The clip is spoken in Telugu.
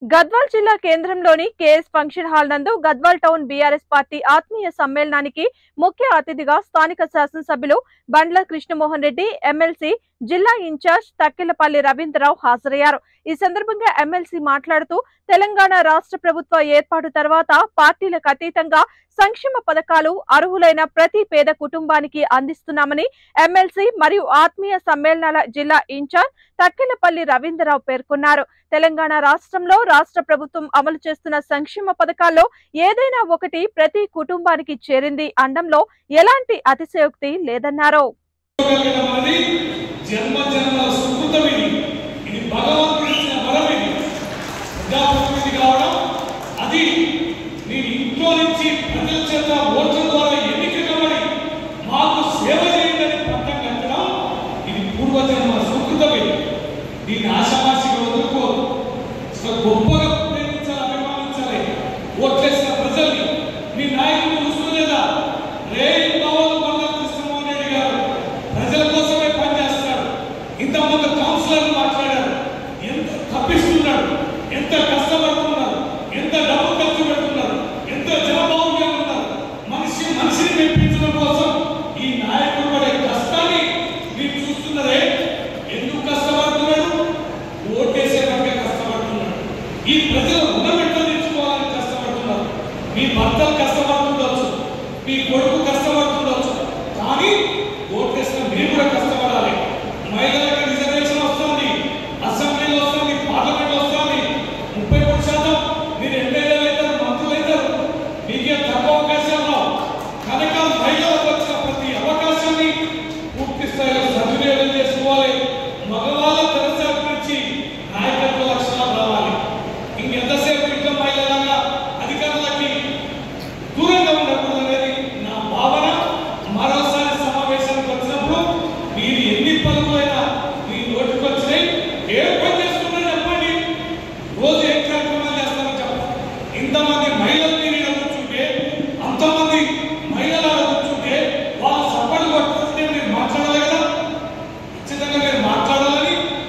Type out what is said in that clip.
గద్వాల్ జిల్లా కేంద్రంలోని కేఎస్ ఫంక్షన్ హాల్ నందు గద్వాల్ టౌన్ బీఆర్ఎస్ పార్టీ ఆత్మీయ సమ్మేళనానికి ముఖ్య అతిథిగా స్థానిక శాసనసభ్యులు బండ్ల కృష్ణమోహన్ రెడ్డి ఎమ్మెల్సీ జిల్లా ఇన్ఛార్జ్ తక్కెలపల్లి రవీంద్రరావు హాజరయ్యారు ఈ సందర్భంగా ఎమ్మెల్సీ మాట్లాడుతూ తెలంగాణ రాష్ట్ర ప్రభుత్వ ఏర్పాటు తర్వాత పార్టీలకు అతీతంగా సంక్షేమ పథకాలు అర్హులైన ప్రతి పేద కుటుంబానికి అందిస్తున్నామని ఎమ్మెల్సీ మరియు ఆత్మీయ సమ్మేళనాల జిల్లా ఇన్ఛార్జ్ తక్కెలపల్లి రవీంద్రరావు పేర్కొన్నారు తెలంగాణ రాష్ట్రంలో రాష్ట్ర ప్రభుత్వం అమలు చేస్తున్న సంక్షేమ పథకాల్లో ఏదైనా ఒకటి ప్రతి కుటుంబానికి చేరింది అండంలో ఎలాంటి అతిశయోక్తి లేదన్నారు కలిగిన మనది జన్మ జన్మల సుకృతం ఇది ఇది భగవంతుడి ఇచ్చిన వరం ఇది ప్రజాప్రతినిధి కావడం అది నీ ఇంట్లో నుంచి ప్రజల చేత ఓట్ల ద్వారా ఎన్నిక కబడి మాకు సేవ చేయండి పట్టం కట్టడం ఇది పూర్వజన్మ సుకృతం ఇది దీన్ని ఆశామాసిగా వదులుకోరు అసలు గొప్పగా ప్రేమించాలి అభిమానించాలి ఓట్లేసిన ప్రజల్ని మీ నాయకుడు చూసుకోలేదా రే బావలు బండ్ల కృష్ణమోహన్ రెడ్డి గారు ప్రజల కోసమే పనిచేస్తాడు ఇంతమంది కౌన్సిలర్లు మాట్లాడారు ఎంత తప్పిస్తున్నాడు ఎంత కష్టపడుతున్నారు ఎంత డబ్బు ఖర్చు పెడుతున్నారు ఎంత జనబాహుల్యం ఉన్నారు మనిషి మనిషిని మెప్పించడం కోసం ఈ నాయకుడు పడే కష్టాన్ని మీరు చూస్తున్నారే ఎందుకు కష్టపడుతున్నాడు ఓటేసే కనుక కష్టపడుతున్నాడు ఈ ప్రజలు రుణమెట్ట తెచ్చుకోవాలని కష్టపడుతున్నారు మీ భర్తలు కష్టపడుతుండొచ్చు మీ కొడుకు కష్టపడుతుండొచ్చు కానీ ఓటేసిన మీరు కూడా కష్టపడాలి మహిళలకు రిజర్వేషన్ వస్తుంది అసెంబ్లీలో వస్తుంది పార్లమెంట్ వస్తుంది ముప్పై మూడు శాతం మీరు ఎమ్మెల్యేలు అవుతారు మంత్రులు అవుతారు మీకే తక్కువ అవకాశాలు కనుక మహిళలకు వచ్చిన ప్రతి అవకాశాన్ని పూర్తి స్థాయిలో సద్వినియోగం చేసుకోవాలి మగవాళ్ళ తెరచాటు నుంచి నాయకత్వ లక్షణాలు రావాలి ఇంకెంతసేపు ఇంట్లో మహిళలాగా అధికారులకి దూరంగా ఉండకూడదు అనేది నా భావన మరోసారి సమావేశానికి వచ్చినప్పుడు మీరు ఎన్ని పలుకులైనా